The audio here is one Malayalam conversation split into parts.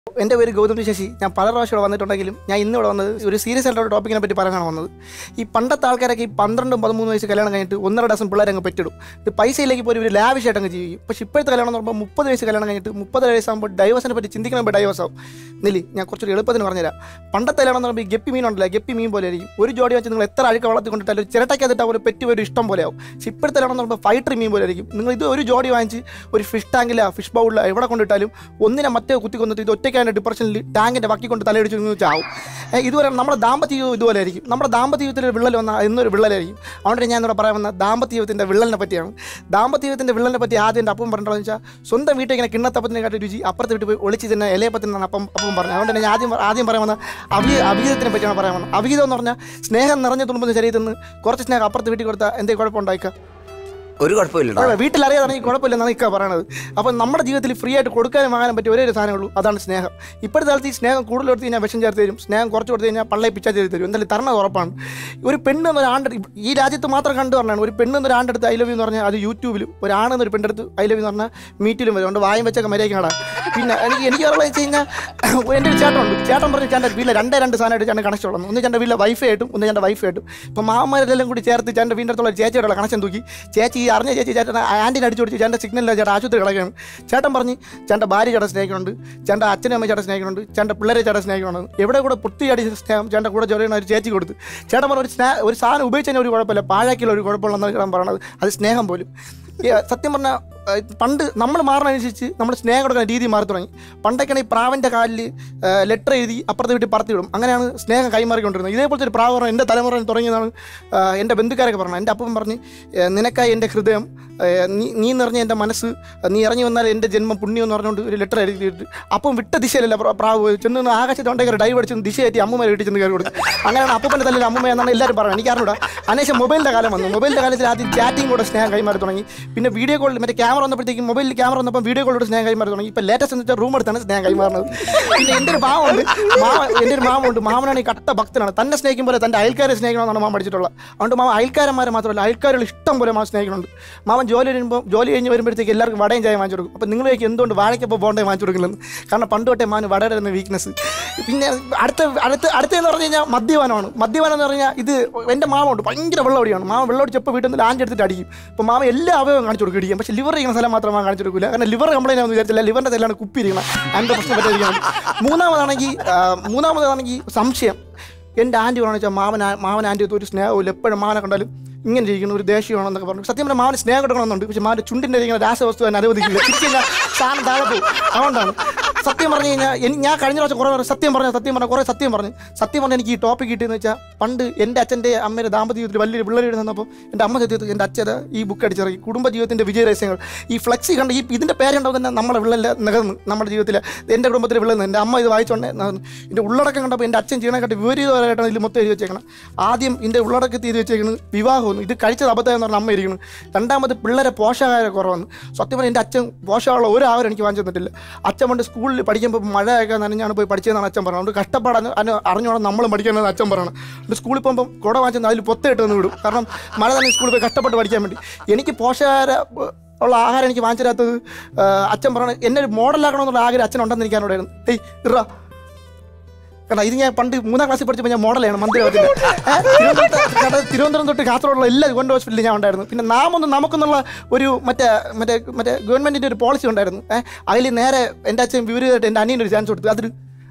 എൻ്റെ പേര് ഗൗതം ശശി ഞാൻ പല പ്രാവശ്യം ഇവിടെ വന്നിട്ടുണ്ടെങ്കിലും ഞാൻ ഇന്ന് ഇവിടെ വന്നത് ഒരു സീരിയസ് ആയിട്ടുള്ള ഒരു ടോപ്പിക്കിനെ പറ്റി പറയാനാണ് വന്നത് ഈ പണ്ടത്തെ ആൾക്കാരൊക്കെ ഈ പന്ത്രണ്ടും പതിമൂന്ന് വയസ്സ് കല്യാണം കഴിഞ്ഞിട്ട് ഒന്നര ഡസൻ പിള്ളേരെ അങ്ങ് പെറ്റിടും ഇത് പൈസയിലേക്ക് പോയി ഒരു ലാവിഷായിട്ട് അങ്ങ് ജീവിക്കും പക്ഷേ ഇപ്പോഴത്തെ കല്യാണം എന്ന് പറയുമ്പോൾ മുപ്പത് വയസ്സ് കല്യാണം കഴിഞ്ഞിട്ട് മുപ്പത് വയസ്സാകുമ്പോൾ ഡൈവേഴ്സിനെ പറ്റി ചിന്തിക്കണമെങ്കിൽ ഡൈവേഴ്സ് ആവും നിലി ഞാൻ കുറച്ചൊരു എളുപ്പത്തിന് പറഞ്ഞുതരാം പണ്ടത്തെ കല്യാണം എന്ന് പറയുമ്പോൾ ഈ ഗപ്പി മീൻ ഉണ്ടല്ലോ ഗപ്പി മീൻ പോലെ ആയിരിക്കും ഒരു ജോഡി വെച്ച് നിങ്ങൾ എത്ര അഴുക്ക വളർത്തി കൊണ്ടിട്ടാലും ചിരട്ടയ്ക്കകത്തിട്ട് ഒരു പെറ്റി ഒരു ഇഷ്ടം പോലെ ആവും പക്ഷേ ഇപ്പോഴത്തെ കല്യാണം എന്ന് പറയുമ്പോൾ ഫൈറ്റർ മീൻ പോലെ ആയിരിക്കും നിങ്ങൾ ഇത് ഒരു ജോഡി വാങ്ങിച്ച് ഒരു ഫിഷ് ടാങ്കിലോ ഫിഷ് ബൗളിലോ എവിടെ കൊണ്ടിട്ടാലും ഒന്നിനെ മറ്റേ കുത്തി കൊന്നിട്ട് ഇത് ഒറ്റയ്ക്കാണ് ഡിപ്രഷനിൽ ടാങ്കിൻ്റെ വക്കി കൊണ്ട് തലയടിച്ച് നിന്ന് ചാവും ഏ, ഇതുപോലെ നമ്മുടെ ദാമ്പത്യ ജീവിതം ഇതുപോലെ ആയിരിക്കും നമ്മുടെ ദാമ്പത്യ ജീവിതത്തിൽ ഒരു വിള്ളൽ വന്നാൽ എന്നൊരു വിള്ളലായിരിക്കും അതുകൊണ്ട് ഞാൻ ഇവിടെ പറയാൻ വന്ന ദാമ്പത്യ ജീവിതത്തിൻ്റെ വിള്ളലിനെ പറ്റിയാണ് ദാമ്പത്യ ജീവിതത്തിൻ്റെ വിള്ളലിനെ പറ്റി ആദ്യം എൻ്റെ അപ്പം പറഞ്ഞിട്ടുള്ളത് വെച്ചാൽ സ്വന്തം വീട്ടിൽ ഇങ്ങനെ കിണ്ണത്തപ്പത്തിനെക്കാട്ടി രുചി അപ്പുറത്തെ വീട്ടിൽ പോയി ഒളിച്ച് തന്നെ ഇലയപ്പത്തിനാണ് അപ്പം അപ്പം പറഞ്ഞത് അതുകൊണ്ട് തന്നെ ഞാൻ ആദ്യം ആദ്യം പറയാൻ വന്ന അഭി അഭിഹിതത്തിനെ പറ്റിയാണ് പറയാൻ വന്നത് അഭിഹിതം എന്ന് പറഞ്ഞാൽ സ്നേഹം നിറഞ്ഞു തുളുമ്പുന്ന ശരീരത്തിൽ നിന്ന് കുറച്ച് സ്നേഹം അപ്പുറത്തെ വീട്ടിൽ കൊടുത്താൽ എന്തെങ്കിലും കുഴപ്പമുണ്ടായിക്കാം ഒരു കുഴപ്പമില്ലടാ കുഴപ്പമില്ല. വീട്ടിലറിയാതാണെങ്കിൽ കുഴപ്പമില്ലെന്നാണ് ഇക്ക പറയണത് അപ്പം നമ്മുടെ ജീവിതത്തിൽ ഫ്രീ ആയിട്ട് കൊടുക്കാനും വാങ്ങാനും പറ്റിയ ഒരേ ഒരു സാധനമേ ഉള്ളൂ അതാണ് സ്നേഹം ഇപ്പോഴത്തെ കാലത്ത് ഈ സ്നേഹം കൂടുതൽ കൊടുത്ത് കഴിഞ്ഞാൽ വിഷം ചേർത്ത് തരും സ്നേഹം കുറച്ച് കൊടുത്ത് കഴിഞ്ഞാൽ പള്ളയെ പിച്ചാ ചെയ്ത് തരും എന്തായാലും തരണത് ഉറപ്പാണ് ഒരു പെണ്ണ് എന്നൊരു ആണ്ട് ഈ രാജ്യത്ത് മാത്രം കണ്ടു പറഞ്ഞാണ് ഒരു പെണ്ണ് എന്നൊരു ആണ്ടെടുത്ത് ഐ ലവ് യു എന്ന് പറഞ്ഞാൽ അത് യൂട്യൂബിലും ഒരു ആണെന്നൊരു പെണ്ണെടുത്ത് ഐ ലവ് യു എന്ന് പറഞ്ഞാൽ മീറ്റിലും വരും അതുകൊണ്ട് വായും വെച്ചൊക്കെ മര്യാദയ്ക്ക് പിന്നെ എനിക്ക് എനിക്ക് പറയുന്നത് വെച്ച് കഴിഞ്ഞാൽ എൻ്റെ ഒരു ചേട്ടനുണ്ട് ചേട്ടൻ പറഞ്ഞ് ചേട്ടൻ്റെ വീട്ടിൽ രണ്ടേ രണ്ട് സാധനമായിട്ട് ചേട്ടൻ കണക്ഷൻ ഉള്ളത് ഒന്ന് ചേട്ടൻ്റെ വീട്ടിലെ വൈഫ് ആയിട്ടും ഒന്ന് ചേട്ടൻ്റെ വൈഫ് ആയിട്ടും ഇപ്പോൾ മാമന്മാരെല്ലാം കൂടി ചേർത്ത് ചേട്ടൻ്റെ വീടിൻ്റെ അടുത്തുള്ള ചേച്ചിയോടുള്ള കണക്ഷൻ തൂക്കി ചേച്ചി ഈ അറിഞ്ഞ ചേച്ചി ചേട്ടൻ ആൻറ്റിനെ അടിച്ചു കൊടുത്ത് ചേട്ടൻ്റെ സിഗ്നലില്ല ചേട്ടൻ ആശുപത്രി കിടക്കുകയാണ് ചേട്ടൻ പറഞ്ഞ് ചേട്ടൻ്റെ ഭാര്യ ചേട്ടൻ സ്നേഹിക്കുന്നുണ്ട് ചേട്ടൻ്റെ അച്ഛനും അമ്മ ചേട്ടൻ സ്നേഹിക്കുന്നുണ്ട് ചേട്ടൻ്റെ പിള്ളേരെ ചേട്ടൻ സ്നേഹിക്കുന്നുണ്ട് എവിടെ കൂടെ പൊട്ടിയടി സ്നേഹം ചേട്ടൻ്റെ കൂടെ ജോലിയാണ് ഒരു ചേച്ചി കൊടുത്ത് ചേട്ടൻ പറഞ്ഞ ഒരു സ്നേ ഒരു സാധനം ഉപയോഗിച്ചതിന് ഒരു കുഴപ്പമില്ല പാഴാക്കിയുള്ള ഒരു കുഴപ്പമുള്ളതെന്ന് ചേട്ടൻ പറയണത് അത് സ്നേഹം പോലും ഈ, സത്യം പറഞ്ഞാൽ പണ്ട് നമ്മൾ മാറുന്നതനുസരിച്ച് നമ്മൾ സ്നേഹം കൊടുക്കുന്ന രീതി മാറി തുടങ്ങി പണ്ടൊക്കെയാണ് ഈ പ്രാവിൻ്റെ കാലിൽ ലെറ്റർ എഴുതി അപ്പുറത്തെ വീട്ടിൽ പറത്തി വിടും അങ്ങനെയാണ് സ്നേഹം കൈമാറിക്കൊണ്ടിരുന്നത് ഇതേപോലത്തെ ഒരു പ്രാവ് പറഞ്ഞ എൻ്റെ തലമുറ തുടങ്ങിയതാണ് ആ, എൻ്റെ ബന്ധുക്കാരൊക്കെ പറഞ്ഞത് എൻ്റെ അപ്പം പറഞ്ഞ് "ഏ, നിനക്കായി എൻ്റെ ഹൃദയം ഏ, നീ നീ നിറഞ്ഞ എൻ്റെ മനസ്സ് നീ ഇറങ്ങി വന്നാൽ എൻ്റെ ജന്മം പുണ്യം എന്ന് പറഞ്ഞുകൊണ്ട് ഒരു ലെറ്റർ എഴുതിയിട്ട് അപ്പം വിട്ട ദിശയിലല്ല പ്ര- പ്രാവ് പോയി. ചെന്ന് നിന്ന് ആകാശത്ത് കൊണ്ടേ ഡൈവ് അടിച്ച് ദിശ കയറ്റി അമ്മമാരെ വീട്ടിൽ ചെന്ന് കയറി കൊടുക്കും അങ്ങനെയാണ് അപ്പൻ്റെ തല്ലിൽ അമ്മ എന്നാണ് എല്ലാവരും പറയുന്നത് എനിക്ക് അറിഞ്ഞൂടാ അനേഷം മൊബൈലിൻ്റെ കാലം വന്നു മൊബൈലിൻ്റെ കാലത്തിൽ ആദ്യം ചാറ്റിംഗ് കൂടെ സ്നേഹം കൈമാറി തുടങ്ങി പിന്നെ വീഡിയോ കോളിൽ മറ്റേ ക്യാമറ വന്നപ്പോഴത്തേക്കും മൊബൈലിൽ ക്യാമറ വന്നപ്പോൾ വീഡിയോ കോളിലൂടെ സ്നേഹം കൈമാറി തുടങ്ങി ഇപ്പോൾ ലേറ്റസ്റ്റ് എന്ന് വെച്ചാൽ റൂം എടുത്താണ് സ്നേഹം കൈമാറുന്നത് പിന്നെ എൻ്റെ ഒരു മാമുണ്ട് മാമ എൻ്റെ ഒരു മാമുണ്ട് മാമനാണ് ഈ കട്ട ഭക്തനാണ് തന്നെ സ്നേഹിക്കും പോലെ തൻ്റെ അയൽക്കാരെ സ്നേഹിക്കണമെന്നാണ് മാമ പഠിച്ചിട്ടുള്ളത് അതുകൊണ്ട് മാമ അയൽക്കാരന്മാരെ മാത്രമല്ല അയൽക്കാരുകൾ ഇഷ്ടം പോലെ മാമ സ്നേഹിക്കുന്നുണ്ട് മാമൻ ജോലി വരുമ്പോൾ ജോലി കഴിഞ്ഞ് വരുമ്പോഴത്തേക്ക് എല്ലാവർക്കും വടയും ചായ വാങ്ങിച്ചു കൊടുക്കും അപ്പോൾ നിങ്ങളേക്ക് എന്തുകൊണ്ട് വാഴയ്ക്കപ്പോൾ ബോണ്ടേ വാങ്ങിച്ചു കൊടുക്കില്ലെന്ന് കാരണം പണ്ട് തൊട്ടേ മാന് വടയുടെ എന്ന വീക്ക്നെസ് പിന്നെ അടുത്ത അടുത്ത അടുത്തെന്ന് പറഞ്ഞു കഴിഞ്ഞാൽ മദ്യപാനമാണ് മദ്യപാനം എന്ന് പറഞ്ഞാൽ ഇത് എൻ്റെ മാമുണ്ട് ഭയങ്കര വെള്ളമടിയാണ് മാമ വെള്ളമടിച്ചപ്പോൾ വീട്ടിൽ നിന്ന് ലാൻഡ് എടുത്തിട്ട് അടിക്കും അപ്പോൾ മാമ എല്ലാ അവയവം കാണിച്ചു കൊടുക്കും ഇടിക്കും പക്ഷേ ലിവർ ഇരിക്കുന്ന സ്ഥലം മാത്രം മാമ കാണിച്ചു കൊടുക്കില്ല കാരണം ലിവർ കംപ്ലൈൻറ്റ് ആണെന്ന് വിചാരിച്ചില്ല ലിവറിൻ്റെ തെല്ലാണ് കുപ്പി ഇരിക്കണം അതിൻ്റെ പ്രശ്നം പറ്റാതിരിക്കണം മൂന്നാമതാണെങ്കിൽ ആ, മൂന്നാമതാണെങ്കിൽ സംശയം എൻ്റെ ആൻറ്റി പറഞ്ഞു വെച്ചാൽ മാമൻ ആ- മാമൻ ആൻറ്റി ഒരു സ്നേഹമില്ല എപ്പോഴും മാമനെ കണ്ടാലും ഇങ്ങനെ ഇരിക്കുന്ന ഒരു ദേഷ്യമാണെന്നൊക്കെ പറഞ്ഞു സത്യം പറഞ്ഞാൽ മാമന് സ്നേഹം കൊടുക്കണമെന്നുണ്ട് പക്ഷേ മാമൻ്റെ ചുണ്ടിൻ്റെ ഇരിക്കുന്ന രാസവസ്തു തന്നെ അനുവദിക്കില്ല ചിരിച്ചില്ല സാധനം താഴെ പോകും അതുകൊണ്ടാണ് സത്യം പറഞ്ഞു കഴിഞ്ഞാൽ എനി- ഞാൻ കഴിഞ്ഞ പ്രാവശ്യം കുറേ പറഞ്ഞു സത്യം പറഞ്ഞു സത്യം പറഞ്ഞു കുറേ സത്യം പറഞ്ഞു സത്യം പറഞ്ഞാൽ എനിക്ക് ഈ ടോപ്പിക് കിട്ടിയെന്ന് വെച്ചാൽ പണ്ട് എൻ്റെ അച്ഛൻ്റെ അമ്മയുടെ ദാമ്പത്യ ജീവിതത്തിൽ വലിയൊരു പിള്ളേർ തന്നപ്പോൾ എൻ്റെ അമ്മ സത്യത്തിൽ എൻ്റെ അച്ഛൻ ഈ ബുക്ക് അടിച്ചിറങ്ങി കുടുംബ ജീവിതത്തിൻ്റെ വിജയ രഹസ്യങ്ങൾ ഈ ഫ്ലെക്സി കണ്ട് ഈ ഇതിൻ്റെ പേരുണ്ടാവും തന്നെ നമ്മുടെ വിള്ളലിൽ നികർന്ന് നമ്മുടെ ജീവിതത്തിൽ എൻ്റെ കുടുംബത്തിൽ വിള്ളൽ എൻ്റെ അമ്മ ഇത് വായിച്ചോണ്ട് എൻ്റെ ഉള്ളടക്കം കണ്ടപ്പോൾ എൻ്റെ അച്ഛൻ ചെയ്യണക്കാട്ടി വിപരീതമായിട്ടാണ് ഇതിൽ മൊത്തം എഴുതി വെച്ചേക്കണം ആദ്യം ഇതിൻ്റെ ഉള്ളടക്കത്തിൽ എഴുതി വെച്ചേക്കുന്നത് വിവാഹമൊന്നും ഇത് കഴിച്ചത് അബദ്ധം എന്ന് പറഞ്ഞ അമ്മ ഇരിക്കുന്നു രണ്ടാമത് പിള്ളേരെ പോഷകാഹാര കുറവെന്ന് സത്യം പറഞ്ഞാൽ എൻ്റെ അച്ഛൻ പോഷകമുള്ള ഒരു ആഹാരം എനിക്ക് വാങ്ങിച്ചു തന്നിട്ടില്ല അച്ഛൻ പണ്ട് സ്കൂളിൽ പഠിക്കുമ്പോൾ മഴയൊക്കെ നനഞ്ഞാണ് പോയി പഠിച്ചതെന്നാണ് അച്ഛൻ പറഞ്ഞത് അതുകൊണ്ട് കഷ്ടപ്പാടാണ് അതിന് അറിഞ്ഞോണം നമ്മളും പഠിക്കണമെന്ന് അച്ഛൻ പറയണം എന്നിട്ട് സ്കൂളിൽ പോകുമ്പോൾ കുട വാങ്ങിച്ചത് അതിൽ പൊത്തയിട്ട് വന്ന് വിടും കാരണം മഴ തന്നെ സ്കൂളിൽ പോയി കഷ്ടപ്പെട്ട് പഠിക്കാൻ വേണ്ടി എനിക്ക് പോഷകാഹാര ഉള്ള ആഹാരം എനിക്ക് വാങ്ങിച്ചു തരാത്തത് ആ, അച്ഛൻ പറയണത് എന്നെ ഒരു മോഡലാക്കണമെന്നുള്ള ആഗ്രഹം അച്ഛൻ ഉണ്ടെന്ന് എനിക്ക് അറിയായിരുന്നു ഏയ് ഇറ കാരണം ഇത് ഞാൻ പണ്ട് മൂന്നാം ക്ലാസ്സിൽ പഠിച്ചപ്പോൾ ഞാൻ മോഡലാണ് മന്ത്രിയാവത്തിൻ്റെ തിരുവനന്തപുരത്ത് തിരുവനന്തപുരം തൊട്ട് കാസർഗോഡുള്ള എല്ലാ ഗവൺമെൻറ് ഹോസ്പിറ്റലിൽ ഞാൻ ഉണ്ടായിരുന്നു പിന്നെ നാമൊന്ന് നമുക്കെന്നുള്ള ഒരു മറ്റേ മറ്റേ മറ്റേ ഗവൺമെൻറ്റിൻ്റെ ഒരു പോളിസി ഉണ്ടായിരുന്നു ഏഹ് അതിൽ നേരെ എൻ്റെ അച്ഛൻ വിവരമായിട്ട് എൻ്റെ അനിയന് ഒരു ചാൻസ് കൊടുത്തു അതിൽ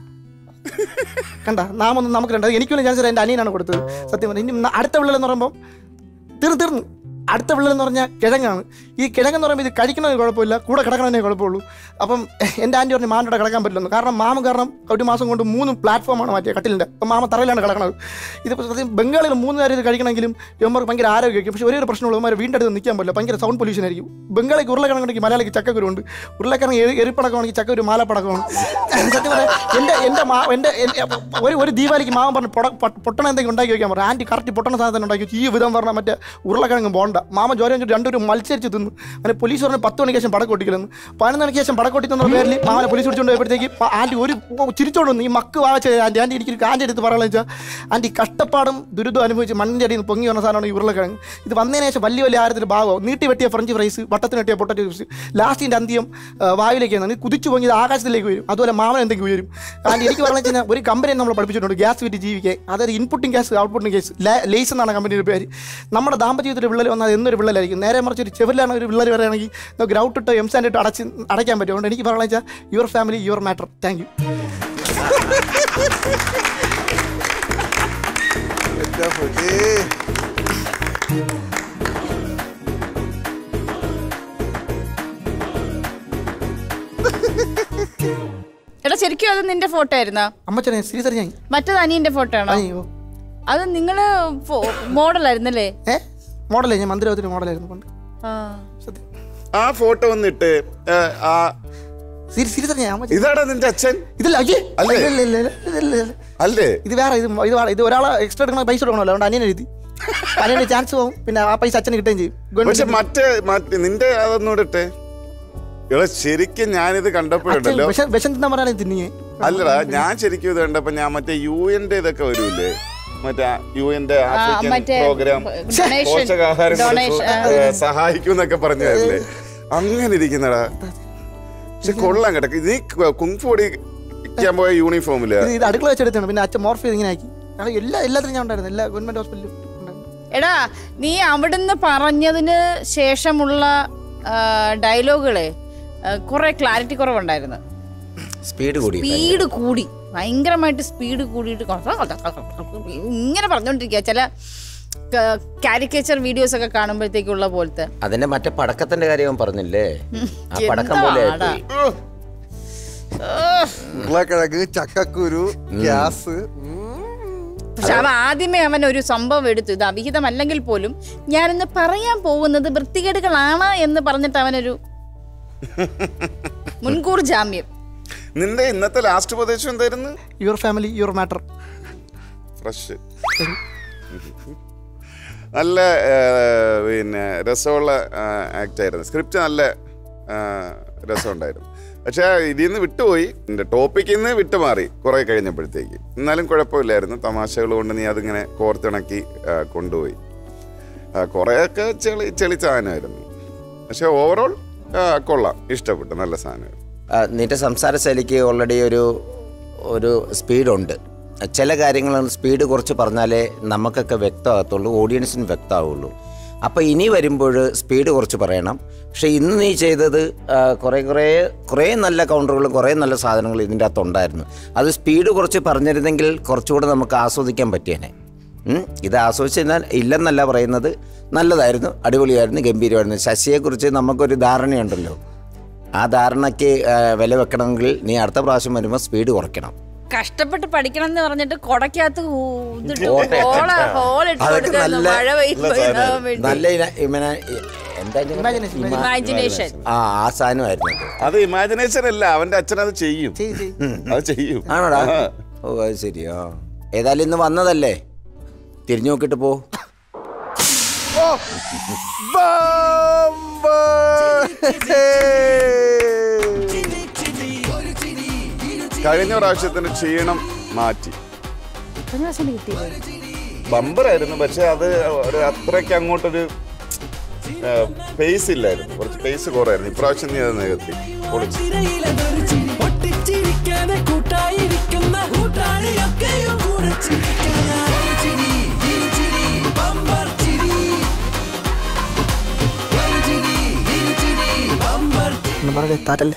കണ്ട നാമൊന്നും നമുക്ക് രണ്ട് എനിക്കൊന്നും ചാൻസ് എൻ്റെ അനിയനാണ് കൊടുത്തത് സത്യം പറഞ്ഞാൽ ഇനി ന- അടുത്ത വിള്ളൽ എന്ന് പറയുമ്പോൾ തീർന്നു തീർന്നു അടുത്ത വിള്ളൽ എന്ന് പറഞ്ഞാൽ കിഴങ്ങാണ് ഈ കിഴങ്ങെന്ന് പറയുമ്പോൾ ഇത് കഴിക്കണമെന്ന് കുഴപ്പമില്ല കൂടെ കിടക്കണമെന്നേ കുഴപ്പമുള്ളൂ അപ്പം എൻ്റെ ആൻറ്റി പറഞ്ഞ് മാമൻ്റെ കിടക്കാൻ പറ്റില്ലെന്ന് കാരണം മാമ കാരണം ഒരു മാസം കൊണ്ട് മൂന്ന് പ്ലാറ്റ്ഫോമാണ് മാറ്റിയ കട്ടിലിൻ്റെ അപ്പം മാമ തറയിലാണ് കിടക്കണത് ഇതിപ്പോൾ സത്യം ബംഗാളിൽ മൂന്ന് നേരം ഇത് കഴിക്കണമെങ്കിലും ഇവന്മാർക്ക് ഭയങ്കര ആരോഗ്യമായിരിക്കും പക്ഷേ ഒരേ ഒരു പ്രശ്നമുള്ളൂ ഇവന്മാർ വീണ്ടും അടുത്ത് നിൽക്കാൻ പറ്റില്ല ഭയങ്കര സൗണ്ട് പൊല്യൂഷൻ ആയിരിക്കും ബംഗാളിക്ക് ഉരുളക്കിഴങ്ങുണ്ടെങ്കിൽ മലയാളിക്ക് ചക്കക്കുരുണ്ട് ഉരുളക്കിഴങ്ങ് എരി എരിപ്പടക്കമാണെങ്കിൽ ചക്കക്കുരു മാലപ്പടക്കമാണ് സത്യം പറയാം എൻ്റെ എൻ്റെ മാ എൻ്റെ എൻ്റെ ഒരു ഒരു ദീപാവലിക്ക് മാമൻ പറഞ്ഞു പൊട പൊ- പൊട്ടണ എന്തെങ്കിലും ഉണ്ടാക്കി വയ്ക്കാൻ പറഞ്ഞു ആൻറ്റി കറക്റ്റ് പൊട്ടണ സാധനം ഉണ്ടാക്കി വെച്ചു. ഈ വിധം പറഞ്ഞാൽ മറ്റേ ഉരുളക്കിഴങ്ങ് ബോണ്ട നോക്കാം മാമ ജോലി വെച്ചിട്ട് രണ്ടുപേരും മത്സരിച്ച് തിന്നു അങ്ങനെ പോലീസ് പറഞ്ഞ് പത്ത് മണിക്ക് ശേഷം പടക്കം പൊട്ടിക്കലെന്ന് പതിനൊന്ന് മണിക്ക് ശേഷം പടക്കം പൊട്ടിക്കുന്ന പേരിൽ മാമനെ പോലീസ് പിടിച്ചുകൊണ്ട് പോയപ്പോഴത്തേക്ക് പ- ആൻറ്റി ഒരു ചിരിച്ചോണ്ട് വന്നു ഈ മക്ക് വാങ്ങിച്ച ആൻറ്റി ആൻറ്റി എനിക്ക് ആൻറ്റി എടുത്ത് പറയാന്ന് വെച്ചാൽ ആൻറ്റി കഷ്ടപ്പാടും ദുരിതം അനുഭവിച്ച് മണ്ണിൻ്റെ അടിയിൽ നിന്ന് പൊങ്ങി വന്ന സാധനമാണ് ഈ ഉരുളക്കിഴങ്ങ് ഇത് വന്നതിന് ശേഷം വലിയ വലിയ ആരത്തിൽ ഭാഗം നീട്ടി വെട്ടിയ ഫ്രഞ്ച് ഫ്രൈസ് വട്ടത്തിന് വെട്ടിയ പൊട്ടറ്റോ ചിപ്സ് ലാസ്റ്റിൻ്റെ അന്ത്യം ആ, വായിലേക്ക് വന്നു കുതിച്ചു പൊങ്ങിയത് ആകാശത്തിലേക്ക് വരും അതുപോലെ മാമൻ എന്തെങ്കിലും ഉയരും ആൻറ്റി എനിക്ക് പറഞ്ഞു കഴിഞ്ഞാൽ ഒരു കമ്പനി നമ്മൾ പഠിപ്പിച്ചിട്ടുണ്ട് ഗ്യാസ് വിറ്റ് ജീവിക്കാൻ അതായത് inputting gas outputting gas Lay's എന്നാണ് കമ്പനിയുടെ പേര് നമ്മുടെ ദാമ്പത്യ ജീവിതത്തിൽ വിള്ളൽ വന്നാൽ എന്നൊരു വിള്ളലായിരിക്കും നേരെ മറിച്ച് ഒരു ചെവിലാണ് ഒരു വിള്ളൽ വരികയാണെങ്കിൽ നമുക്ക് ഗ്രൗട്ട് ഇട്ട് എം സാൻഡ് ഇട്ട് അടച്ച് അടയ്ക്കാൻ പറ്റും അതുകൊണ്ട് എനിക്ക് പറഞ്ഞു വെച്ചാൽ your family your matter thank you എന്റെ പൊന്നേ. എടാ ശരിക്കും അത് നിന്റെ ഫോട്ടോ ആയിരുന്നോ അമ്മച്ചനെ സീരിയസ് ഞാൻ മറ്റത് അനിയന്റെ ഫോട്ടോ ആണോ അയ്യോ അത് നിങ്ങള് മോഡലായിരുന്നല്ലേ ഏ മോഡലേ ഞാൻ മന്ദിരത്തിന് മോഡലായിരുന്നു പണ്ട് ആ സത്യം ആ ഫോട്ടോ വന്നിട്ട് ഏ, ആ സീരിയസ് സീരിയസ് ഞാൻ അമ്മച്ചി ഇതാടാ നിന്റെ അച്ഛൻ ഇതില്ല അയ്യേ അല്ലേ? ഇല്ല, ഇല്ല, ഇല്ല, ഇല്ല, ഇല്ല, ഇല്ല. അല്ലേ ഇത് വേറെ ഇത് ഇത് വേറെ ഇത് ഒരാളെ എക്സ്ട്രാ എടുക്കണ പൈസ കൊടുക്കണമല്ലോ അതുകൊണ്ട് അനിയൻ എഴുതി അനിയന് ചാൻസ് പോകും പിന്നെ ആ പൈസ അച്ഛന് കിട്ടുകയും ചെയ്യും പക്ഷെ ഗവൺമെന്റ് മറ്റേ മറ്റേ നിന്റെ അതൊന്നും ഇട്ടെ ഇവിടെ ശരിക്കും ഞാനിത് കണ്ടപ്പോഴുണ്ടല്ലോ വിഷം വിഷം തിന്നാൻ പറയാൻ തിന്നിയേ അല്ലടാ ഞാൻ ശരിക്കും ഇത് കണ്ടപ്പോ ഞാൻ മറ്റേ യു എൻ്റെ ഇതൊക്കെ വരൂലേ മറ്റേ യു എൻ്റെ ആഫ്രിക്കൻ മറ്റേ പ്രോഗ്രാം ഡൊണേഷൻ പോഷകാഹാരം ഡൊണേഷൻ സഹായിക്കും എന്നൊക്കെ പറഞ്ഞല്ലേ അങ്ങനെ ഇരിക്കുന്നടാ പക്ഷെ കൊള്ളാം കേട്ടോ നീ കുങ്ഫു പഠിക്കാൻ പോയ യൂണിഫോമില് ഇത് ഇത് അടുക്കള വെച്ചെടുത്താണ് പിന്നെ അച്ഛൻ മോർഫ് ചെയ്ത് ഇങ്ങനെ ആക്കി കാരണം എല്ലാ എല്ലാത്തിനും ഞാൻ ഉണ്ടായിരുന്നു എല്ലാ ഗവൺമെന്റ് ഹോസ്പിറ്റലിലും ഉണ്ടായിരുന്നു എടാ നീ അവിടുന്ന് പറഞ്ഞതിന് ശേഷമുള്ള ഡയലോഗുകളെ കുറെ ക്ലാരിറ്റി കുറവുണ്ടായിരുന്നു സ്പീഡ് കൂടി സ്പീഡ് കൂടി ഭയങ്കരമായിട്ട് സ്പീഡ് കൂടിയിട്ട് ഇങ്ങനെ പറഞ്ഞുകൊണ്ടിരിക്കുക ചില കാരിക്കേച്ചർ വീഡിയോസ് ഒക്കെ കാണുമ്പോഴത്തേക്കുള്ള പോലത്തെ അതിന്റെ മറ്റേ പടക്കത്തിന്റെ കാര്യം അവൻ പറഞ്ഞില്ലേ ആ പടക്കം എന്താ പോലെ ആടാ? ആയിപ്പോയി. ഉരുളക്കിഴങ്ങ് ചക്കക്കുരു ഗ്യാസ് പക്ഷെ അവൻ ആദ്യമേ അവൻ ഒരു സംഭവം എടുത്തു ഇത് അവിഹിതമല്ലെങ്കിൽ പോലും ഞാനിന്ന് പറയാൻ പോകുന്നത് വൃത്തികേടുകളാണ് എന്ന് പറഞ്ഞിട്ട് അവനൊരു മുൻകൂർ ജാമ്യം നിന്റെ ഇന്നത്തെ ലാസ്റ്റ് ഉപദേശം എന്തായിരുന്നു your family your matter fresh നല്ല ആ, പിന്നെ രസമുള്ള ആക്ട് ആയിരുന്നു സ്ക്രിപ്റ്റ് നല്ല ആ, രസമുണ്ടായിരുന്നു പക്ഷേ ഇതിൽ നിന്ന് വിട്ടുപോയി എൻ്റെ ടോപ്പിക്കിൽ നിന്ന് വിട്ടുമാറി കുറേ കഴിഞ്ഞപ്പോഴത്തേക്ക് എന്നാലും കുഴപ്പമില്ലായിരുന്നു തമാശകൾ കൊണ്ട് നീ അതിങ്ങനെ കോർത്തിണക്കി ആ, കൊണ്ടുപോയി ആ, കുറേയൊക്കെ ചെളി ചെളി സാധനമായിരുന്നു പക്ഷേ ഓവറോൾ കൊള്ളാം ഇഷ്ടപ്പെട്ടു നല്ല സാധനമായിരുന്നു ആ, നിന്റെ സംസാര ശൈലിക്ക് ഓൾറെഡി ഒരു ഒരു സ്പീഡുണ്ട് ചില കാര്യങ്ങൾ സ്പീഡ് കുറച്ച് പറഞ്ഞാലേ നമുക്കൊക്കെ വ്യക്തമാകത്തുള്ളൂ ഓഡിയൻസിന് വ്യക്തമാവുള്ളൂ അപ്പോൾ ഇനി വരുമ്പോൾ സ്പീഡ് കുറച്ച് പറയണം പക്ഷേ ഇന്ന് നീ ചെയ്തത് ആ, കുറേ കുറേ കുറേ നല്ല കൗണ്ടറുകളും കുറേ നല്ല സാധനങ്ങളും ഇതിൻ്റെ അകത്തുണ്ടായിരുന്നു അത് സ്പീഡ് കുറച്ച് പറഞ്ഞിരുന്നെങ്കിൽ കുറച്ചുകൂടെ നമുക്ക് ആസ്വദിക്കാൻ പറ്റിയേനെ ഉം. ഇത് ആസ്വദിച്ചാൽ ഇല്ലെന്നല്ല പറയുന്നത് നല്ലതായിരുന്നു അടിപൊളിയായിരുന്നു ഗംഭീരമായിരുന്നു ശശിയെക്കുറിച്ച് നമുക്കൊരു ധാരണയുണ്ടല്ലോ ആ ധാരണയ്ക്ക് ആ, വില വെക്കണമെങ്കിൽ നീ അടുത്ത പ്രാവശ്യം വരുമ്പോൾ സ്പീഡ് കുറയ്ക്കണം കഷ്ടപ്പെട്ട് പഠിക്കണം എന്ന് പറഞ്ഞിട്ട് കൊടക്കകത്ത് ഊ- ഇതിട്ട് ഓട്ട. ഹോള ഹോളിട്ട് അതൊക്കെ കൊടുക്കുന്നു നല്ല- മഴ പെയ്യുമ്പോൾ വേണ്ടി നല്ല ഇന- ഇമന- എന്താ ഇതിന് Imagination, ഇമ- ഇമാജിനേഷൻ ആ ആ സാധനമായിരുന്നു അത് അത് ഇമാജിനേഷൻ അല്ല അവൻ്റെ അച്ഛൻ അത് ചെയ്യും ചെയ്യ് ചെയ്യ് അത് ചെയ്യും ആണോടാ ആ. ഓ അത് ശരി ആ ഏതായാലും ഇന്ന് വന്നതല്ലേ തിരിഞ്ഞു നോക്കിയിട്ട് പോ കഴിഞ്ഞ പ്രാവശ്യത്തിന് ക്ഷീണം മാറ്റി ബമ്പറായിരുന്നു പക്ഷെ അത് ഒരു അത്രയ്ക്ക് അങ്ങോട്ടൊരു പേസ് ഇല്ലായിരുന്നു കുറച്ച് പേസ് കുറവായിരുന്നു ഇപ്രാവശ്യം നീ അത് നികത്തി പൊളിച്ചു പൊട്ടിച്ചിരിക്കാതെ കൂട്ടായിരിക്കുന്ന കൂട്ടാളിയൊക്കെയും കൂടെ ചിരിക്കാൻ ഒരു ചിരി, ഇരു ചിരി, ബമ്പർ ചിരി. ഒരു ചിരി, ഇരു ചിരി, ബമ്പർ ചിരി. എന്ന് പറഞ്ഞേ താറ്റല്ലേ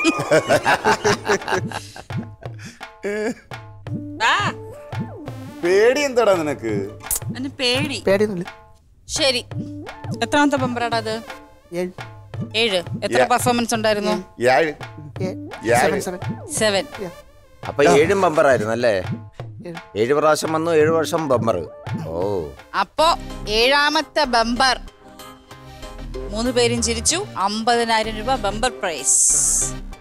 പേടി എന്താടാ നിനക്ക് എന്നെ പേടി പേടിയൊന്നുമില്ല ശരി എത്രാമത്തെ ബമ്പറാടാ അത് ഏഴ് ഏഴ് എത്ര Yeah. പെർഫോമൻസ് ഉണ്ടായിരുന്നു ഏഴ് ഏ- ഏഴ്. സെവൻ സെവൻ സെവൻ അപ്പൊ ഏഴും ബമ്പറായിരുന്നു അല്ലേ ഏഴ്. ഏഴ് പ്രാവശ്യം വന്നു ഏഴ് വർഷം ബമ്പർ ഓ അപ്പോ ഏഴാമത്തെ ബമ്പർ മൂന്ന് പേരും ചിരിച്ചു അമ്പതിനായിരം രൂപ ബമ്പർ പ്രൈസ്